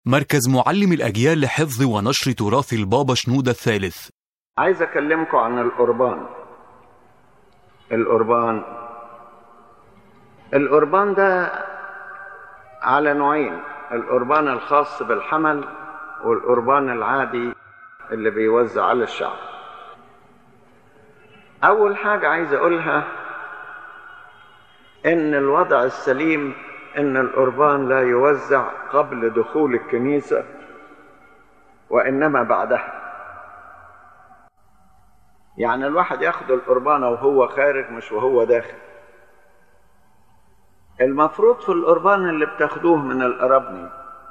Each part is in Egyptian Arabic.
مركز معلم الأجيال لحفظ ونشر تراث البابا شنودة الثالث عايز اكلمكم عن القربان القربان القربان ده على نوعين القربان الخاص بالحمل والقربان العادي اللي بيوزع على الشعب اول حاجه عايز اقولها ان الوضع السليم ان القربان لا يوزع قبل دخول الكنيسه وانما بعدها يعني الواحد ياخد القربانه وهو خارج مش وهو داخل المفروض في القربان اللي بتاخدوه من القرابني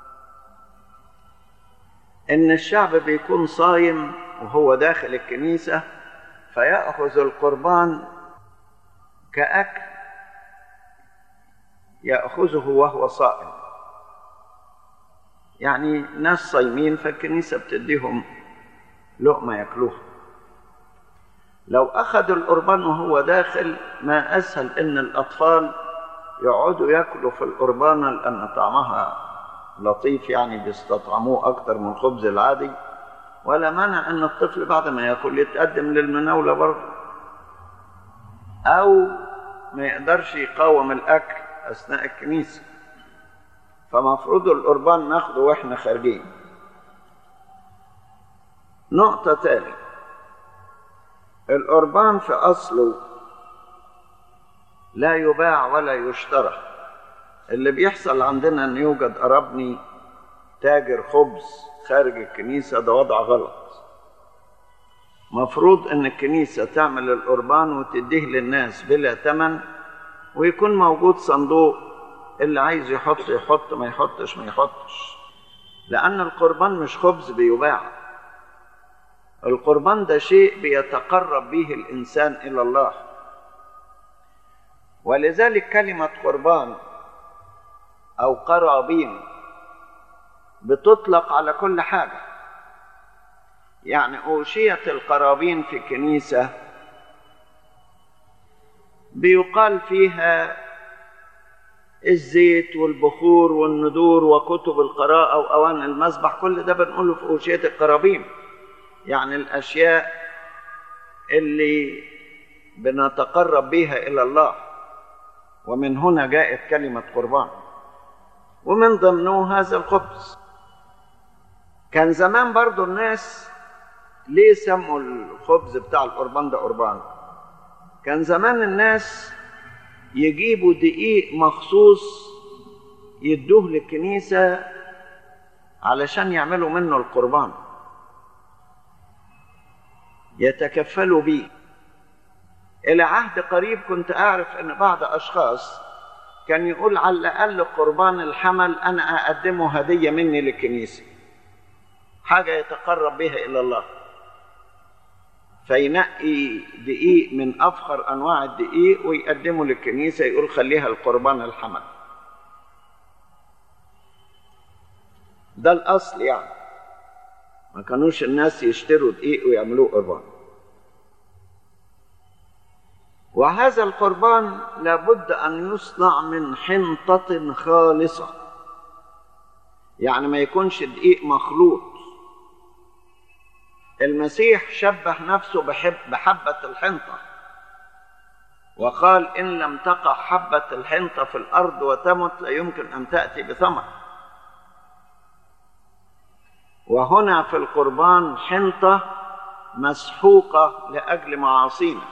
ان الشعب بيكون صايم وهو داخل الكنيسه فياخذ القربان كاكل ياخذه وهو صائم يعني ناس صايمين فالكنيسه بتديهم لقمه ياكلوها لو اخذ القربان وهو داخل ما اسهل ان الاطفال يقعدوا ياكلوا في القربانه لان طعمها لطيف يعني بيستطعموه اكتر من الخبز العادي ولا مانع ان الطفل بعد ما ياكل يتقدم للمناوله برضه او ما يقدرش يقاوم الاكل اثناء الكنيسه فمفروض القربان ناخده واحنا خارجين نقطه تانية القربان في اصله لا يباع ولا يشترى اللي بيحصل عندنا ان يوجد قرابني تاجر خبز خارج الكنيسه ده وضع غلط مفروض ان الكنيسه تعمل القربان وتديه للناس بلا ثمن ويكون موجود صندوق اللي عايز يحط يحط ما يحطش ما يحطش لان القربان مش خبز بيباع القربان ده شيء بيتقرب به الانسان الى الله ولذلك كلمه قربان او قرابين بتطلق على كل حاجه يعني اوشيه القرابين في الكنيسه بيقال فيها الزيت والبخور والندور وكتب القراءه واواني المسبح كل ده بنقوله في اوشيه القرابين يعني الاشياء اللي بنتقرب بها الى الله ومن هنا جاءت كلمه قربان ومن ضمنه هذا الخبز كان زمان برضو الناس ليه سموا الخبز بتاع القربان ده قربان كان زمان الناس يجيبوا دقيق مخصوص يدوه للكنيسة علشان يعملوا منه القربان يتكفلوا بيه إلى عهد قريب كنت أعرف أن بعض أشخاص كان يقول على الأقل قربان الحمل أنا أقدمه هدية مني للكنيسة حاجة يتقرب بها إلى الله فينقي دقيق من أفخر أنواع الدقيق ويقدمه للكنيسة يقول خليها القربان الحمل ده الأصل يعني ما كانوش الناس يشتروا دقيق ويعملوه قربان وهذا القربان لابد ان يصنع من حنطه خالصه يعني ما يكونش دقيق مخلوط المسيح شبه نفسه بحب بحبه الحنطه وقال ان لم تقع حبه الحنطه في الارض وتمت لا يمكن ان تاتي بثمر وهنا في القربان حنطه مسحوقه لاجل معاصينا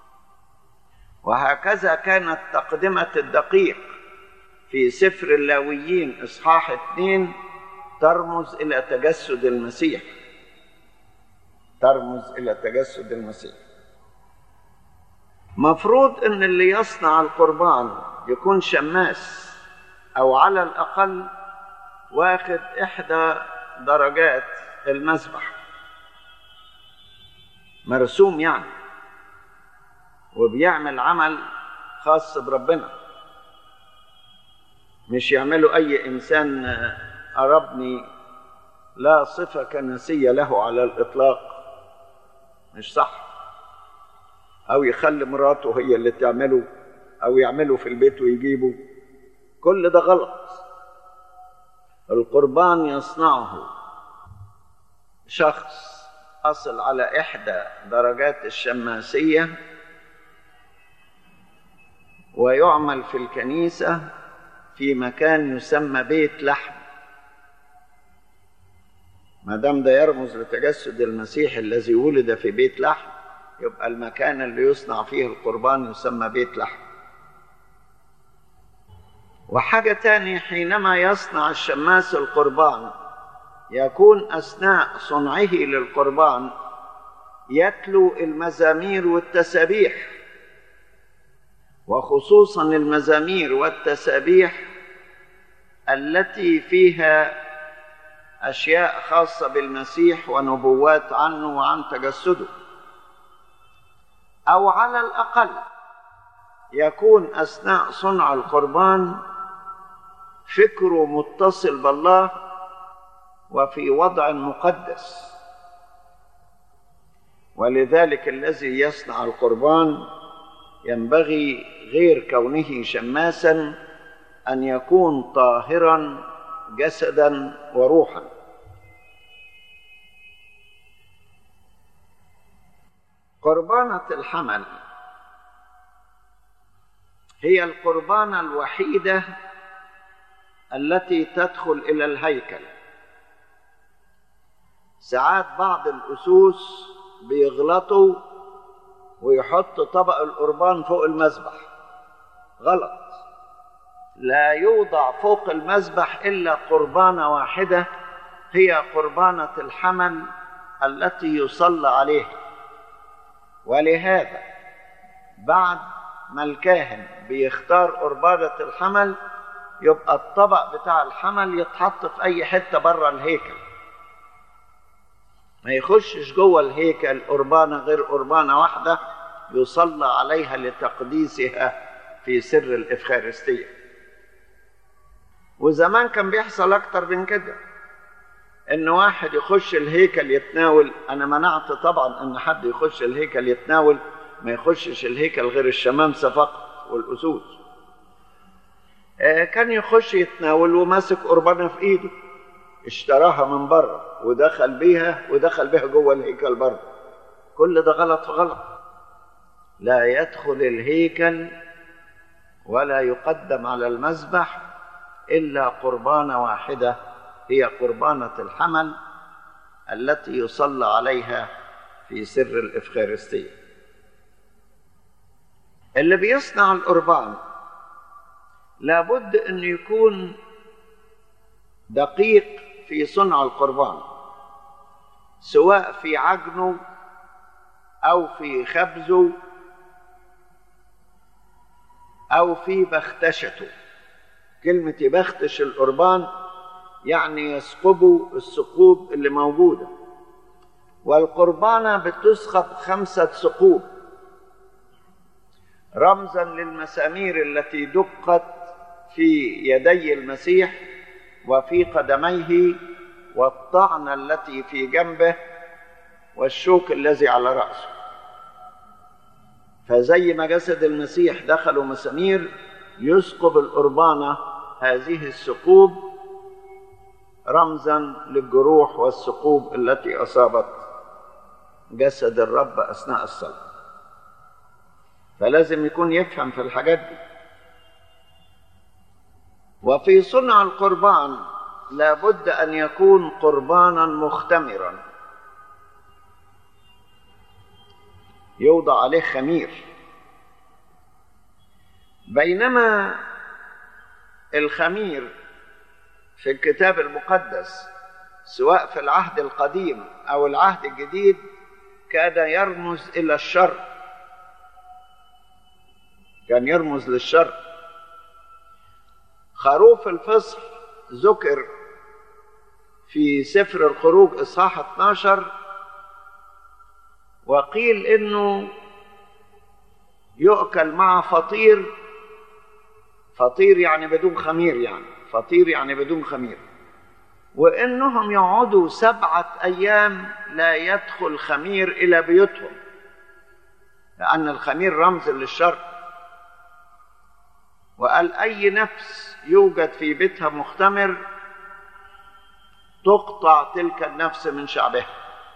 وهكذا كانت تقدمة الدقيق في سفر اللاويين إصحاح اثنين ترمز إلى تجسد المسيح ترمز إلى تجسد المسيح مفروض أن اللي يصنع القربان يكون شماس أو على الأقل واخد إحدى درجات المذبح مرسوم يعني وبيعمل عمل خاص بربنا مش يعمله اي انسان قربني لا صفه كنسيه له على الاطلاق مش صح او يخلي مراته هي اللي تعمله او يعمله في البيت ويجيبه كل ده غلط القربان يصنعه شخص حصل على إحدى درجات الشماسية ويعمل في الكنيسة في مكان يسمى بيت لحم ما دام ده يرمز لتجسد المسيح الذي ولد في بيت لحم يبقى المكان اللي يصنع فيه القربان يسمى بيت لحم وحاجة تانية حينما يصنع الشماس القربان يكون أثناء صنعه للقربان يتلو المزامير والتسابيح وخصوصا المزامير والتسابيح التي فيها اشياء خاصه بالمسيح ونبوات عنه وعن تجسده او على الاقل يكون اثناء صنع القربان فكره متصل بالله وفي وضع مقدس ولذلك الذي يصنع القربان ينبغي غير كونه شماسا ان يكون طاهرا جسدا وروحا قربانه الحمل هي القربانه الوحيده التي تدخل الى الهيكل ساعات بعض الاسوس بيغلطوا ويحط طبق القربان فوق المذبح غلط لا يوضع فوق المذبح الا قربانه واحده هي قربانه الحمل التي يصلى عليها ولهذا بعد ما الكاهن بيختار قربانه الحمل يبقى الطبق بتاع الحمل يتحط في اي حته بره الهيكل ما يخشش جوه الهيكل قربانه غير قربانه واحده يصلى عليها لتقديسها في سر الافخارستيه وزمان كان بيحصل اكتر من كده ان واحد يخش الهيكل يتناول انا منعت طبعا ان حد يخش الهيكل يتناول ما يخشش الهيكل غير الشمامسه فقط والاسود كان يخش يتناول وماسك قربانه في ايده اشتراها من بره ودخل بيها ودخل بيها جوه الهيكل برضه كل ده غلط في غلط لا يدخل الهيكل ولا يقدم على المذبح الا قربانه واحده هي قربانه الحمل التي يصلى عليها في سر الافخارستيه اللي بيصنع القربان لابد ان يكون دقيق في صنع القربان سواء في عجنه او في خبزه او في بختشته كلمه يبختش القربان يعني يسقبوا الثقوب اللي موجوده والقربانه بتسقط خمسه ثقوب رمزا للمسامير التي دقت في يدي المسيح وفي قدميه والطعنه التي في جنبه والشوك الذي على راسه فزي ما جسد المسيح دخلوا مسامير يسقب القربانه هذه الثقوب رمزا للجروح والثقوب التي اصابت جسد الرب اثناء الصلاه فلازم يكون يفهم في الحاجات دي وفي صنع القربان لابد ان يكون قربانا مختمرا يوضع عليه خمير بينما الخمير في الكتاب المقدس سواء في العهد القديم او العهد الجديد كان يرمز الى الشر كان يرمز للشر خروف الفصح ذكر في سفر الخروج اصحاح 12 وقيل انه يؤكل مع فطير فطير يعني بدون خمير يعني فطير يعني بدون خمير وانهم يقعدوا سبعه ايام لا يدخل خمير الى بيوتهم لان الخمير رمز للشر وقال اي نفس يوجد في بيتها مختمر تقطع تلك النفس من شعبها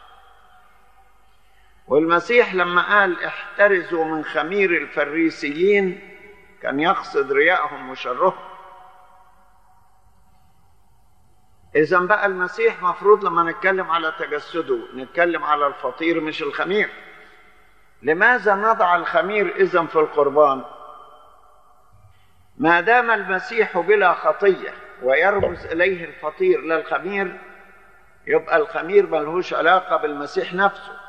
والمسيح لما قال احترزوا من خمير الفريسيين كان يقصد رياءهم وشرهم اذا بقى المسيح مفروض لما نتكلم على تجسده نتكلم على الفطير مش الخمير لماذا نضع الخمير اذا في القربان ما دام المسيح بلا خطيه ويرمز اليه الفطير لا الخمير يبقى الخمير ملهوش علاقه بالمسيح نفسه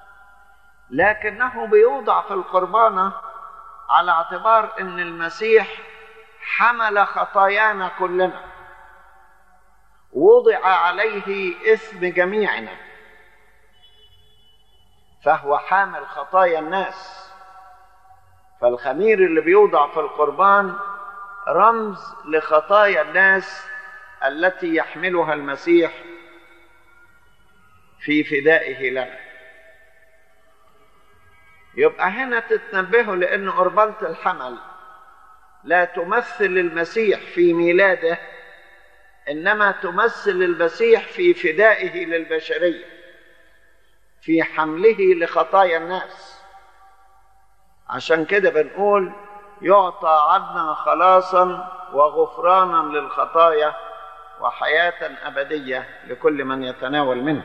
لكنه بيوضع في القربانه على اعتبار ان المسيح حمل خطايانا كلنا وضع عليه اثم جميعنا فهو حامل خطايا الناس فالخمير اللي بيوضع في القربان رمز لخطايا الناس التي يحملها المسيح في فدائه لنا يبقى هنا تتنبهوا لأن قربانة الحمل لا تمثل المسيح في ميلاده إنما تمثل المسيح في فدائه للبشرية في حمله لخطايا الناس عشان كده بنقول يعطى عنا خلاصا وغفرانا للخطايا وحياة أبدية لكل من يتناول منه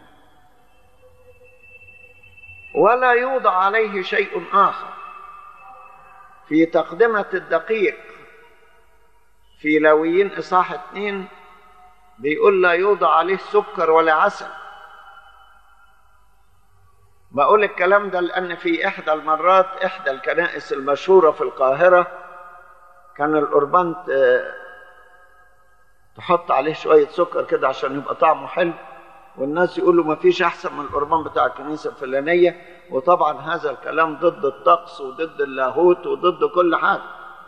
ولا يوضع عليه شيء آخر في تقدمة الدقيق في لاويين إصحاح اتنين بيقول لا يوضع عليه سكر ولا عسل بقول الكلام ده لأن في إحدى المرات إحدى الكنائس المشهورة في القاهرة كان القربان تحط عليه شوية سكر كده عشان يبقى طعمه حلو والناس يقولوا ما فيش أحسن من القربان بتاع الكنيسة الفلانية وطبعا هذا الكلام ضد الطقس وضد اللاهوت وضد كل حاجة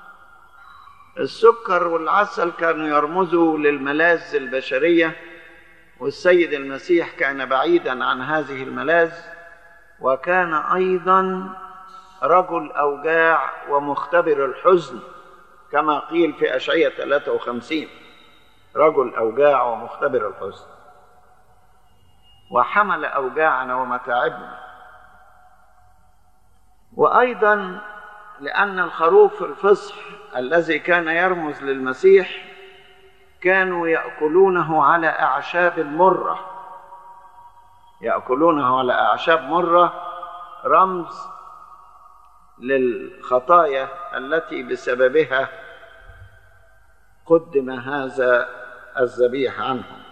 السكر والعسل كانوا يرمزوا للملاذ البشرية والسيد المسيح كان بعيدا عن هذه الملاذ وكان ايضا رجل اوجاع ومختبر الحزن كما قيل في اشعياء 53 رجل اوجاع ومختبر الحزن وحمل اوجاعنا ومتاعبنا وايضا لان الخروف الفصح الذي كان يرمز للمسيح كانوا ياكلونه على اعشاب مره ياكلونه على اعشاب مره رمز للخطايا التي بسببها قدم هذا الذبيح عنهم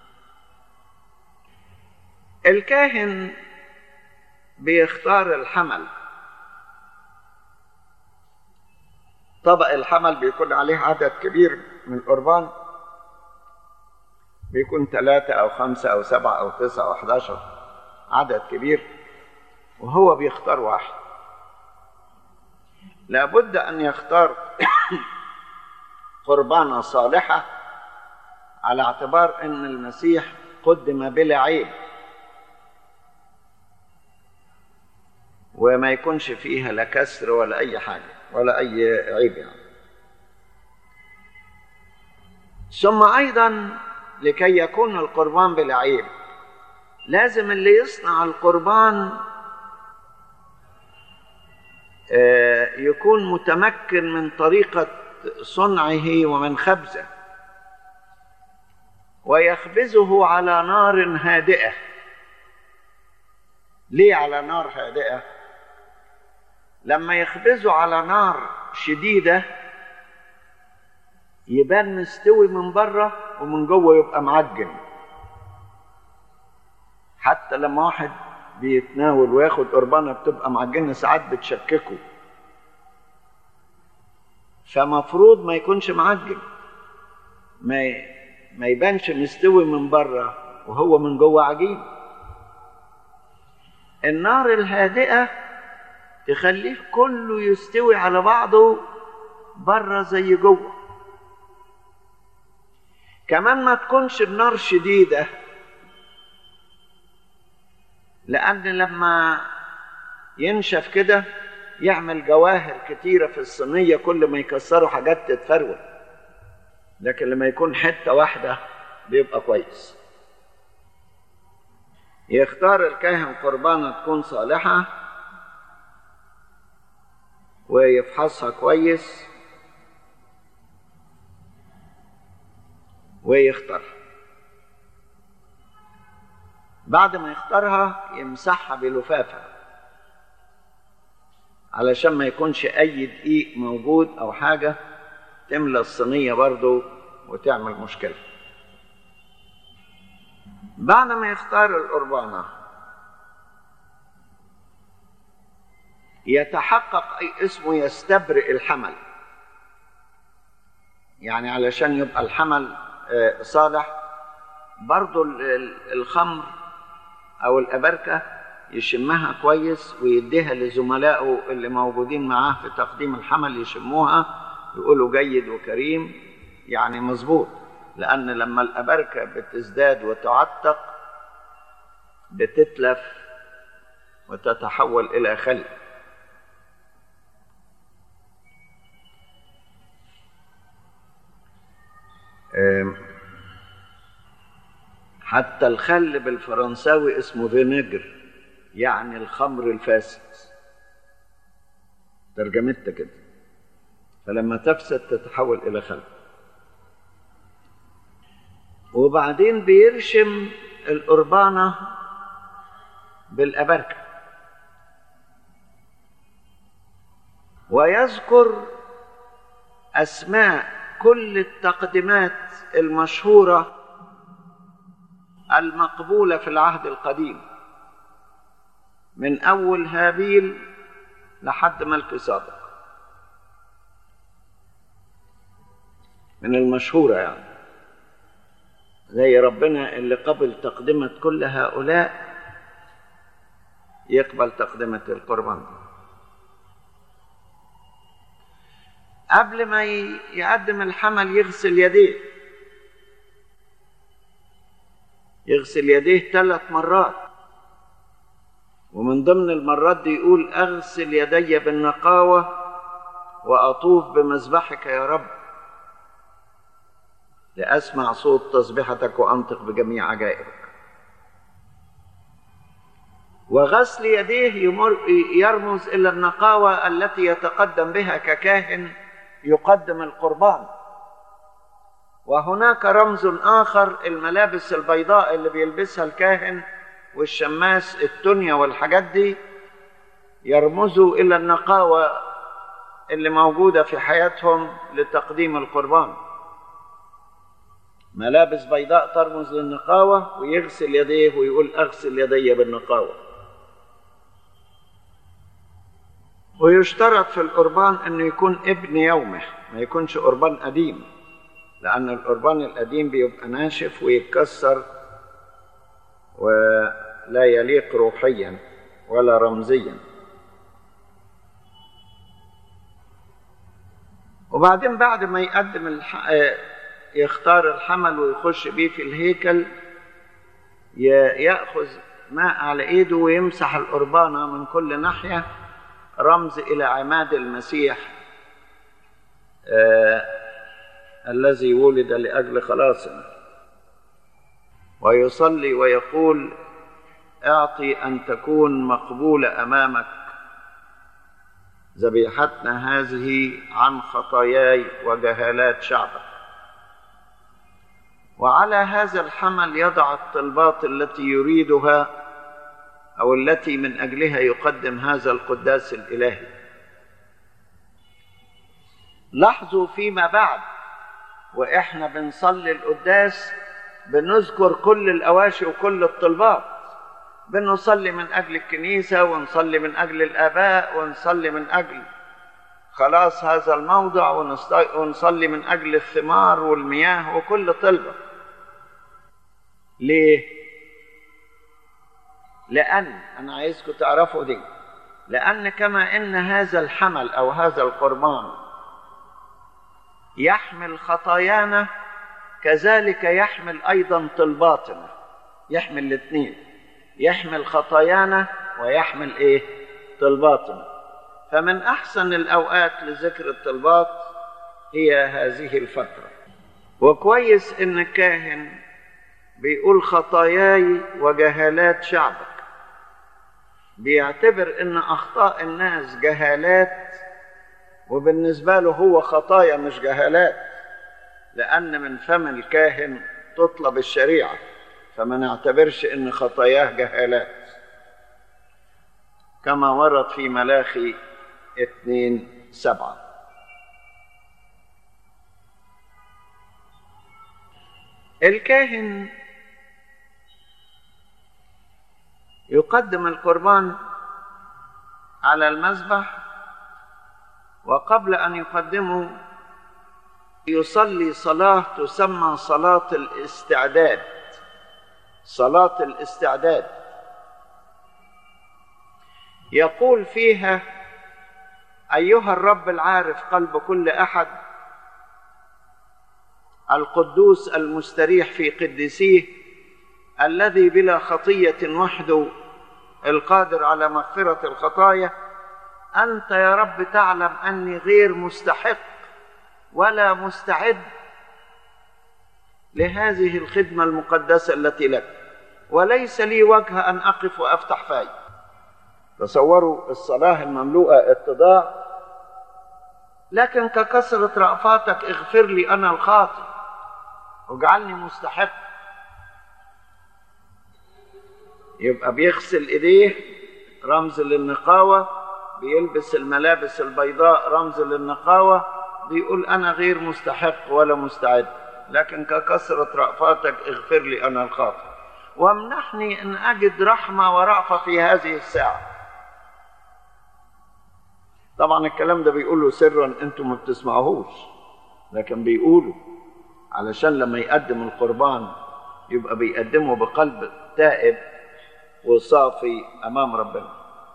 الكاهن بيختار الحمل طبق الحمل بيكون عليه عدد كبير من القربان بيكون ثلاثة أو خمسة أو سبعة أو تسعة أو أحداشر عدد كبير وهو بيختار واحد لابد أن يختار قربانة صالحة على اعتبار أن المسيح قدم بلا عيب وما يكونش فيها لا كسر ولا أي حاجة ولا أي عيب يعني ثم أيضا لكي يكون القربان بلا عيب لازم اللي يصنع القربان يكون متمكن من طريقة صنعه ومن خبزه ويخبزه على نار هادئة ليه على نار هادئة؟ لما يخبزه على نار شديدة يبان مستوي من بره ومن جوه يبقى معجن حتى لما واحد بيتناول وياخد قربانه بتبقى معجنه ساعات بتشككه فمفروض ما يكونش معجن ما ما يبانش مستوي من بره وهو من جوه عجين النار الهادئه تخليه كله يستوي على بعضه بره زي جوه كمان ما تكونش النار شديده لأن لما ينشف كده يعمل جواهر كتيرة في الصينية كل ما يكسروا حاجات تتفرول لكن لما يكون حتة واحدة بيبقى كويس يختار الكاهن قربانة تكون صالحة ويفحصها كويس ويختارها بعد ما يختارها يمسحها بلفافة علشان ما يكونش أي دقيق موجود أو حاجة تملى الصينية برضو وتعمل مشكلة بعد ما يختار القربانة يتحقق أي اسمه يستبرئ الحمل يعني علشان يبقى الحمل صالح برضو الخمر أو الأبركة يشمها كويس ويديها لزملائه اللي موجودين معاه في تقديم الحمل يشموها يقولوا جيد وكريم يعني مظبوط لأن لما الأبركة بتزداد وتعتق بتتلف وتتحول إلى خل حتى الخل بالفرنساوي اسمه فينيجر يعني الخمر الفاسد ترجمتها كده فلما تفسد تتحول إلى خل وبعدين بيرشم القربانة بالأبركة ويذكر أسماء كل التقدمات المشهورة المقبولة في العهد القديم من أول هابيل لحد ملك صادق من المشهورة يعني زي ربنا اللي قبل تقدمة كل هؤلاء يقبل تقدمة القربان قبل ما يقدم الحمل يغسل يديه يغسل يديه ثلاث مرات ومن ضمن المرات دي يقول اغسل يدي بالنقاوه واطوف بمذبحك يا رب لاسمع صوت تسبيحتك وانطق بجميع عجائبك وغسل يديه يمر يرمز الى النقاوه التي يتقدم بها ككاهن يقدم القربان وهناك رمز اخر الملابس البيضاء اللي بيلبسها الكاهن والشماس التونيا والحاجات دي يرمزوا الى النقاوه اللي موجوده في حياتهم لتقديم القربان ملابس بيضاء ترمز للنقاوه ويغسل يديه ويقول اغسل يدي بالنقاوه ويشترط في القربان انه يكون ابن يومه ما يكونش قربان قديم لأن القربان القديم بيبقى ناشف ويتكسر ولا يليق روحيا ولا رمزيا وبعدين بعد ما يقدم الح... يختار الحمل ويخش بيه في الهيكل يأخذ ماء على ايده ويمسح القربانة من كل ناحية رمز إلى عماد المسيح آه الذي ولد لاجل خلاصنا ويصلي ويقول اعطي ان تكون مقبوله امامك ذبيحتنا هذه عن خطاياي وجهالات شعبك وعلى هذا الحمل يضع الطلبات التي يريدها او التي من اجلها يقدم هذا القداس الالهي لاحظوا فيما بعد واحنا بنصلي القداس بنذكر كل الاواشي وكل الطلبات بنصلي من اجل الكنيسه ونصلي من اجل الاباء ونصلي من اجل خلاص هذا الموضع ونصلي من اجل الثمار والمياه وكل طلبه ليه لان انا عايزكم تعرفوا دي لان كما ان هذا الحمل او هذا القربان يحمل خطايانا كذلك يحمل ايضا طلباتنا يحمل الاثنين يحمل خطايانا ويحمل ايه طلباتنا فمن احسن الاوقات لذكر الطلبات هي هذه الفتره وكويس ان الكاهن بيقول خطاياي وجهالات شعبك بيعتبر ان اخطاء الناس جهالات وبالنسبه له هو خطايا مش جهالات لان من فم الكاهن تطلب الشريعه فما نعتبرش ان خطاياه جهالات كما ورد في ملاخي اتنين سبعة الكاهن يقدم القربان على المذبح وقبل ان يقدمه يصلي صلاه تسمى صلاه الاستعداد صلاه الاستعداد يقول فيها ايها الرب العارف قلب كل احد القدوس المستريح في قدسيه الذي بلا خطيه وحده القادر على مغفره الخطايا انت يا رب تعلم اني غير مستحق ولا مستعد لهذه الخدمه المقدسه التي لك وليس لي وجه ان اقف وافتح فاي تصوروا الصلاه المملوءه اتضاع لكن ككثره رأفاتك اغفر لي انا الخاطئ واجعلني مستحق يبقى بيغسل ايديه رمز للنقاوه بيلبس الملابس البيضاء رمز للنقاوه بيقول انا غير مستحق ولا مستعد لكن ككثره رأفاتك اغفر لي انا الخاطئ وامنحني ان اجد رحمه ورأفه في هذه الساعه طبعا الكلام ده بيقوله سرا انتم ما بتسمعوهوش لكن بيقوله علشان لما يقدم القربان يبقى بيقدمه بقلب تائب وصافي امام ربنا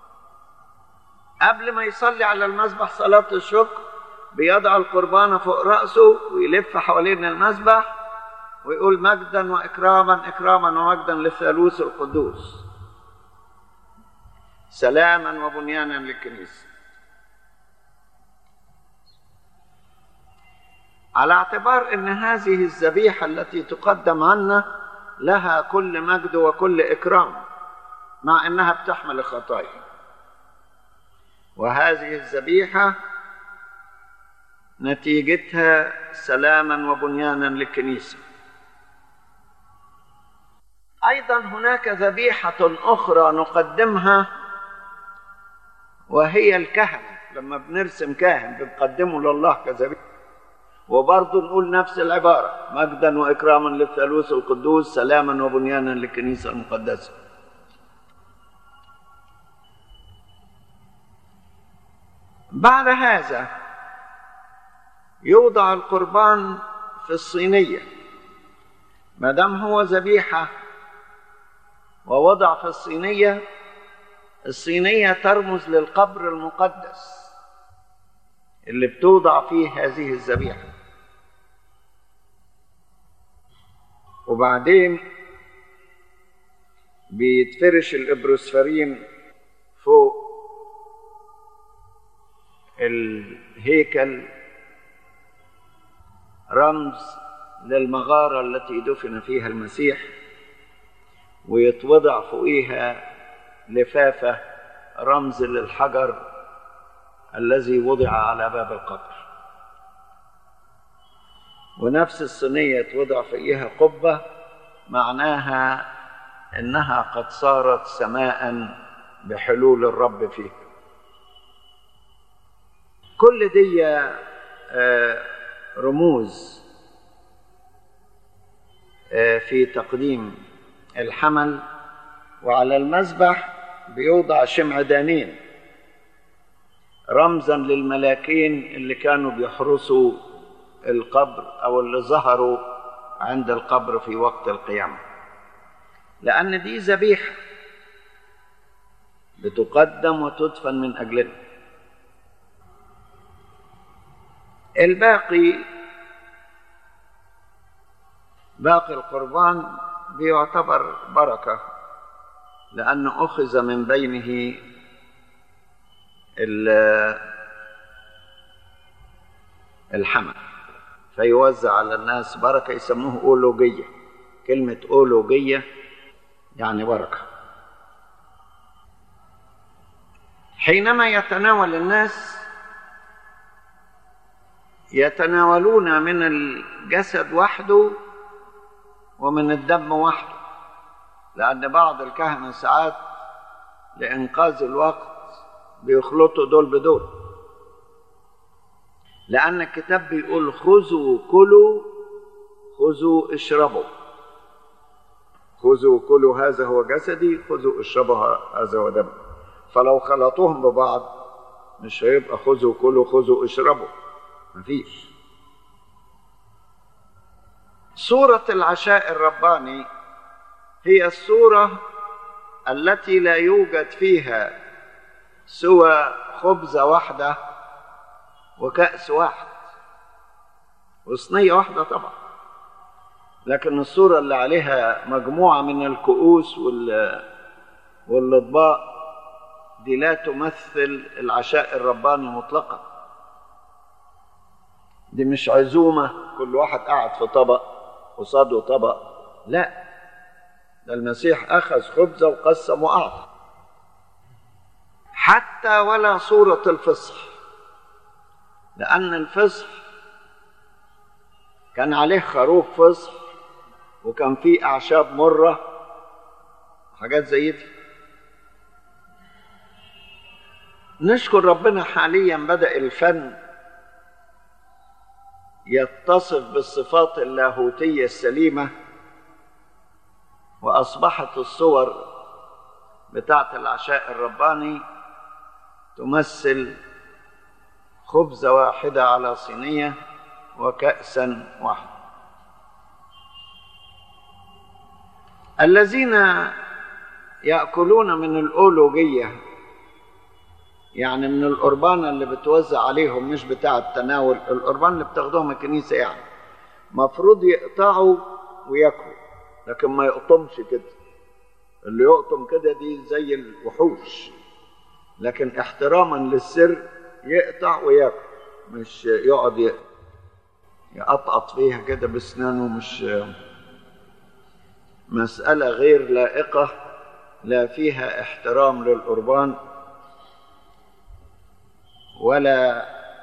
قبل ما يصلي على المذبح صلاة الشكر بيضع القربان فوق رأسه ويلف حوالين المذبح ويقول مجدا وإكراما إكراما ومجدا للثالوث القدوس سلاما وبنيانا للكنيسة على اعتبار ان هذه الذبيحه التي تقدم عنا لها كل مجد وكل اكرام مع انها بتحمل الخطايا وهذه الذبيحه نتيجتها سلاما وبنيانا للكنيسه ايضا هناك ذبيحه اخرى نقدمها وهي الكهنه لما بنرسم كاهن بنقدمه لله كذبيحه وبرضه نقول نفس العبارة مجدا وإكراما للثالوث القدوس سلاما وبنيانا للكنيسة المقدسة بعد هذا يوضع القربان في الصينية ما دام هو ذبيحة ووضع في الصينية الصينية ترمز للقبر المقدس اللي بتوضع فيه هذه الذبيحه وبعدين بيتفرش الابروسفرين فوق الهيكل رمز للمغارة التي دفن فيها المسيح ويتوضع فوقيها لفافة رمز للحجر الذي وضع على باب القبر ونفس الصينية توضع فيها قبة معناها إنها قد صارت سماء بحلول الرب فيها كل دي رموز في تقديم الحمل وعلى المذبح بيوضع شمعدانين رمزا للملاكين اللي كانوا بيحرسوا القبر او اللي ظهروا عند القبر في وقت القيامه لان دي ذبيحه بتقدم وتدفن من اجلنا الباقي باقي القربان بيعتبر بركه لانه اخذ من بينه الحمل فيوزع على الناس بركة يسموه أولوجية كلمة أولوجية يعني بركة حينما يتناول الناس يتناولون من الجسد وحده ومن الدم وحده لأن بعض الكهنة ساعات لإنقاذ الوقت بيخلطوا دول بدول لأن الكتاب بيقول خذوا كلوا خذوا اشربوا خذوا كلوا هذا هو جسدي خذوا اشربوا هذا هو دمي فلو خلطوهم ببعض مش هيبقى خذوا كلوا خذوا اشربوا مفيش صورة العشاء الرباني هي الصورة التي لا يوجد فيها سوى خبزة واحدة وكأس واحد وصينية واحدة طبعا لكن الصورة اللي عليها مجموعة من الكؤوس وال والأطباق دي لا تمثل العشاء الرباني مطلقا دي مش عزومة كل واحد قاعد في طبق قصاده طبق لا ده المسيح أخذ خبزة وقسم وأعطى حتى ولا صورة الفصح لأن الفصح كان عليه خروف فصح وكان فيه أعشاب مرة حاجات زي دي نشكر ربنا حاليا بدأ الفن يتصف بالصفات اللاهوتية السليمة وأصبحت الصور بتاعة العشاء الرباني تمثل خبزة واحدة على صينية وكأسا واحدة الذين يأكلون من الأولوجية يعني من القربان اللي بتوزع عليهم مش بتاع التناول القربان اللي بتاخدوهم الكنيسة يعني مفروض يقطعوا وياكلوا لكن ما يقطمش كده اللي يقطم كده دي زي الوحوش لكن احتراما للسر يقطع وياكل مش يقعد يقطقط فيها كده بسنانه مش مسألة غير لائقة لا فيها احترام للقربان ولا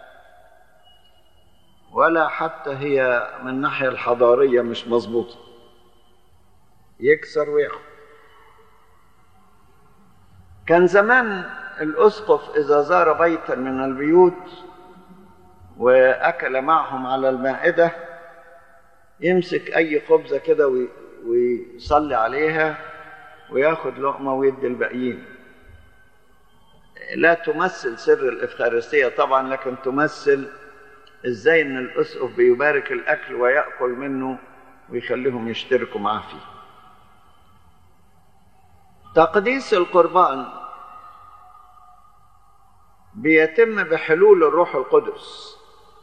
ولا حتى هي من الناحية الحضارية مش مظبوطة يكسر وياخد كان زمان الأسقف إذا زار بيتا من البيوت وأكل معهم على المائدة يمسك أي خبزة كده ويصلي عليها وياخد لقمة ويدي الباقيين لا تمثل سر الإفخارستية طبعا لكن تمثل إزاي إن الأسقف بيبارك الأكل ويأكل منه ويخليهم يشتركوا معاه فيه تقديس القربان بيتم بحلول الروح القدس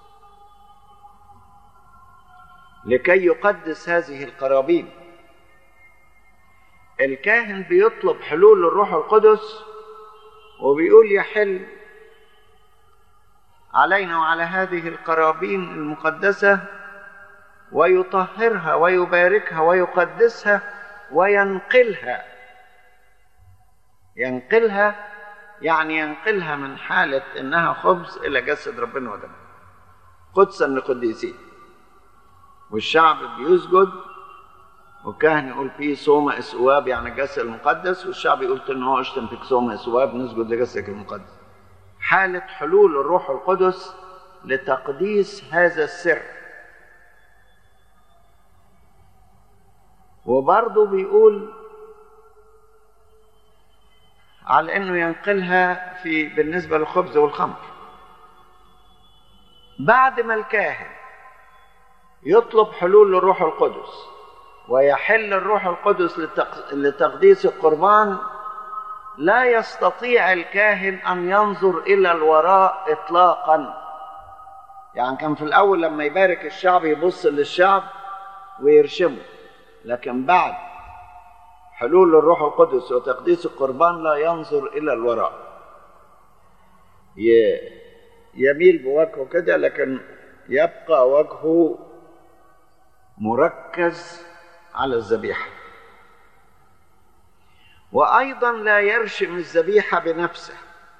لكي يقدس هذه القرابين الكاهن بيطلب حلول الروح القدس وبيقول يحل علينا وعلى هذه القرابين المقدسة ويطهرها ويباركها ويقدسها وينقلها ينقلها يعني ينقلها من حالة إنها خبز إلى جسد ربنا ودمه قدسا لقديسين والشعب بيسجد والكاهن يقول فيه صوم اسواب يعني الجسد المقدس والشعب يقول ان هو اشتم فيك صوم اسواب نسجد لجسدك المقدس حالة حلول الروح القدس لتقديس هذا السر وبرضه بيقول على انه ينقلها في بالنسبه للخبز والخمر بعد ما الكاهن يطلب حلول الروح القدس ويحل الروح القدس لتقديس القربان لا يستطيع الكاهن ان ينظر الى الوراء اطلاقا يعني كان في الاول لما يبارك الشعب يبص للشعب ويرشمه لكن بعد حلول الروح القدس وتقديس القربان لا ينظر الى الوراء يميل بوجهه كده لكن يبقى وجهه مركز على الذبيحة وأيضا لا يرشم الذبيحة بنفسه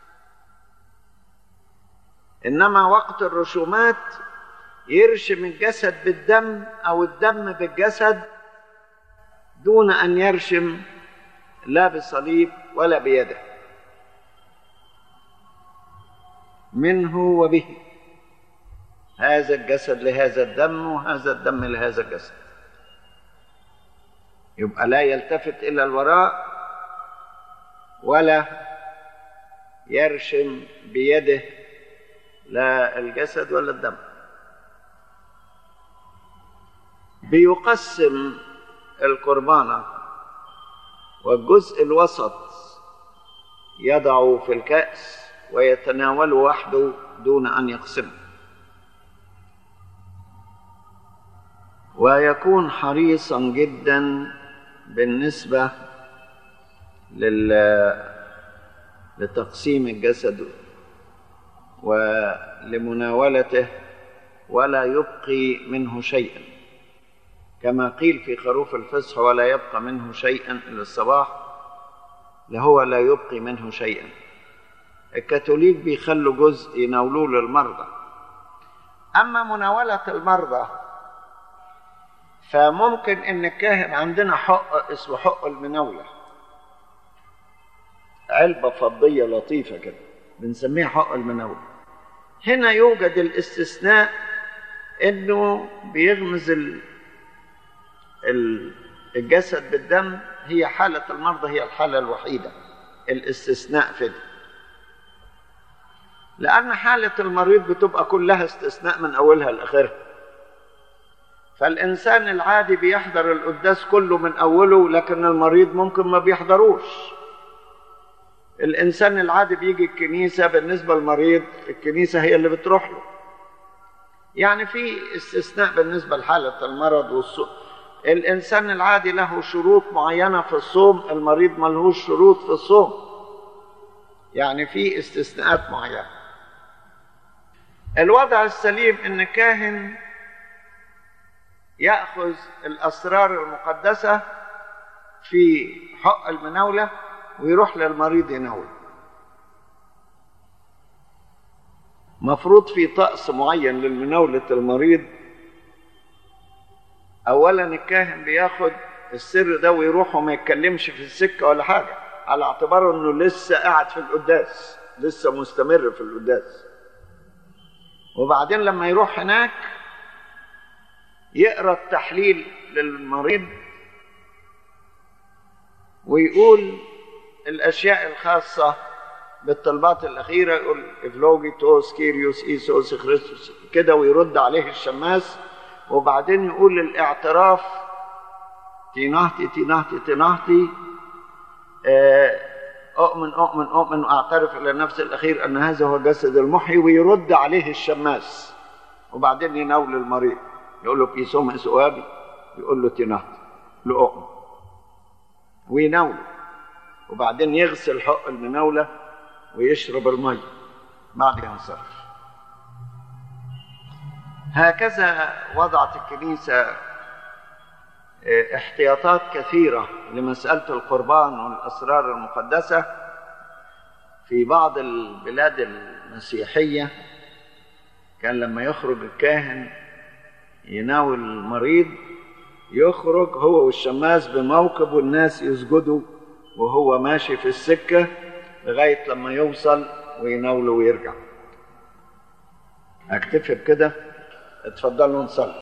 إنما وقت الرسومات يرشم الجسد بالدم أو الدم بالجسد دون أن يرشم لا بصليب ولا بيده منه وبه هذا الجسد لهذا الدم وهذا الدم لهذا الجسد يبقى لا يلتفت الى الوراء ولا يرشم بيده لا الجسد ولا الدم بيقسم القربانة والجزء الوسط يضع في الكأس ويتناوله وحده دون أن يقسمه ويكون حريصا جدا بالنسبة لل... لتقسيم الجسد ولمناولته ولا يبقي منه شيئا كما قيل في خروف الفصح ولا يبقى منه شيئا إلى الصباح لهو لا يبقي منه شيئا الكاثوليك بيخلوا جزء يناولوه للمرضى أما مناولة المرضى فممكن ان الكاهن عندنا حق اسمه حق المناولة علبة فضية لطيفة كده بنسميها حق المناولة هنا يوجد الاستثناء انه بيغمز ال... ال... الجسد بالدم هي حالة المرضى هي الحالة الوحيدة الاستثناء في ده لأن حالة المريض بتبقى كلها استثناء من أولها لآخرها فالإنسان العادي بيحضر القداس كله من أوله لكن المريض ممكن ما بيحضروش الإنسان العادي بيجي الكنيسة بالنسبة للمريض الكنيسة هي اللي بتروح له يعني في استثناء بالنسبة لحالة المرض والصوم الإنسان العادي له شروط معينة في الصوم المريض ملهوش شروط في الصوم يعني في استثناءات معينة الوضع السليم ان كاهن ياخذ الاسرار المقدسه في حق المناوله ويروح للمريض يناول مفروض في طقس معين للمناولة المريض أولا الكاهن بياخد السر ده ويروح وما يتكلمش في السكة ولا حاجة على اعتباره انه لسه قاعد في القداس لسه مستمر في القداس وبعدين لما يروح هناك يقرا التحليل للمريض ويقول الاشياء الخاصه بالطلبات الاخيره يقول افلوجي توس كيريوس ايسوس خريستوس كده ويرد عليه الشماس وبعدين يقول الاعتراف تينهتي تينهتي تينهتي أؤمن أؤمن أؤمن وأعترف إلى نفس الأخير أن هذا هو جسد المحيي ويرد عليه الشماس وبعدين يناول المريض يقول له بيسوم اسوابي يقول له تنهت لأؤمن ويناوله وبعدين يغسل حق المناولة ويشرب المي بعد ينصرف هكذا وضعت الكنيسة احتياطات كثيرة لمسألة القربان والأسرار المقدسة في بعض البلاد المسيحية كان لما يخرج الكاهن يناول المريض يخرج هو والشماس بموكب والناس يسجدوا وهو ماشي في السكة لغاية لما يوصل ويناوله ويرجع اكتفي بكده اتفضلوا نصلي